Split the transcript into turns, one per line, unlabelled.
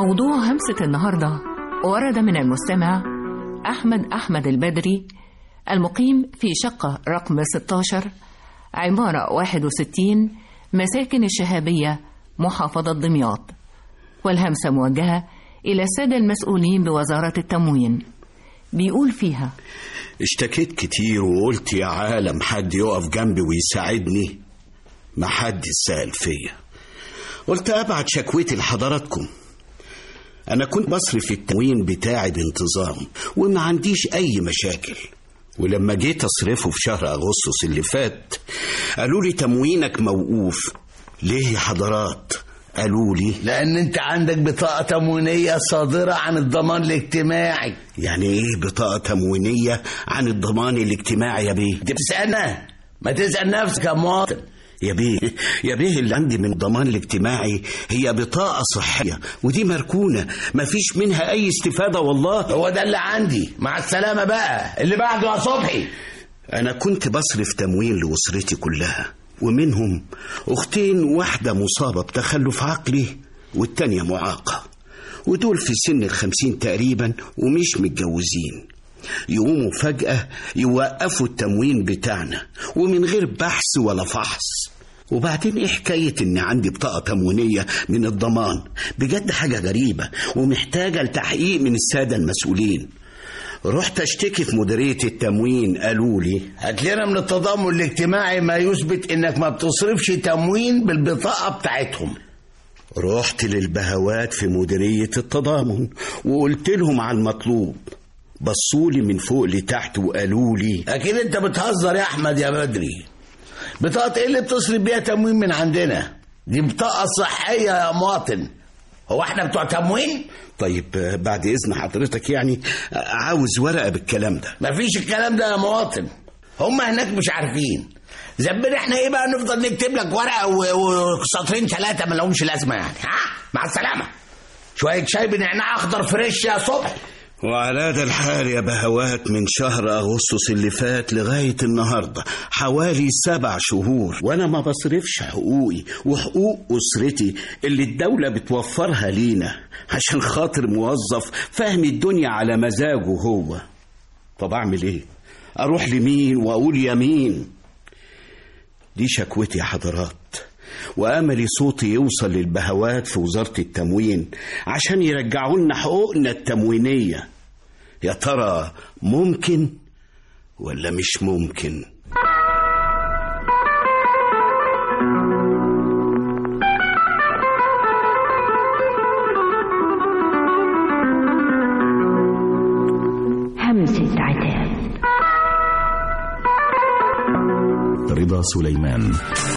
موضوع همسة النهاردة ورد من المستمع أحمد أحمد البدري المقيم في شقة رقم 16 عمارة 61 مساكن الشهابية محافظة دمياط والهمسة موجهة إلى السادة المسؤولين بوزارة التموين بيقول فيها
اشتكيت كتير وقلت يا عالم حد يقف جنبي ويساعدني ما حد سأل فيا قلت أبعت شكوتي لحضراتكم أنا كنت بصرف التموين بتاعي بانتظام وما عنديش أي مشاكل ولما جيت أصرفه في شهر أغسطس اللي فات قالوا لي تموينك موقوف ليه يا حضرات قالوا لي
لان انت عندك بطاقه تموينيه صادره عن الضمان الاجتماعي
يعني ايه بطاقة تموينية عن الضمان الاجتماعي يا بيه
انت بتسالنا ما تسال نفسك يا مواطن
يا بيه يا بيه اللي عندي من الضمان الاجتماعي هي بطاقة صحية ودي مركونة مفيش منها أي استفادة والله
هو ده اللي عندي مع السلامه بقى اللي بعده يا صبحي
أنا كنت بصرف تموين لأسرتي كلها ومنهم أختين واحدة مصابة بتخلف عقلي والتانية معاقة ودول في سن الخمسين تقريبا ومش متجوزين يقوموا فجأة يوقفوا التموين بتاعنا ومن غير بحث ولا فحص وبعدين ايه حكاية ان عندي بطاقة تموينية من الضمان بجد حاجة غريبة ومحتاجة لتحقيق من السادة المسؤولين رحت اشتكي في مديرية التموين قالوا لي
هات لنا من التضامن الاجتماعي ما يثبت انك ما بتصرفش تموين بالبطاقه بتاعتهم
رحت للبهوات في مديرية التضامن وقلت لهم على المطلوب بصولي من فوق لتحت وقالوا لي
اكيد انت بتهزر يا احمد يا بدري بطاقه ايه اللي بتصرف بيها تموين من عندنا دي بطاقه صحيه يا مواطن هو احنا بتوع تموين
طيب آه، بعد إذن حضرتك يعني آه، عاوز ورقة بالكلام ده
مفيش الكلام ده يا مواطن هم هناك مش عارفين ذنبنا احنا ايه بقى نفضل نكتب لك ورقه و- وسطرين ثلاثه ما لهمش لازمه يعني ها مع السلامه شويه شاي بنعناع اخضر فريش يا صبح
وعلى هذا الحال يا بهوات من شهر أغسطس اللي فات لغاية النهاردة حوالي سبع شهور وأنا ما بصرفش حقوقي وحقوق أسرتي اللي الدولة بتوفرها لينا عشان خاطر موظف فاهم الدنيا على مزاجه هو طب أعمل إيه؟ أروح لمين وأقول يمين؟ دي شكوتي يا حضرات وأملي صوتي يوصل للبهوات في وزارة التموين عشان يرجعوا لنا حقوقنا التموينية يا ترى ممكن ولا مش ممكن
همسة عتاب
رضا سليمان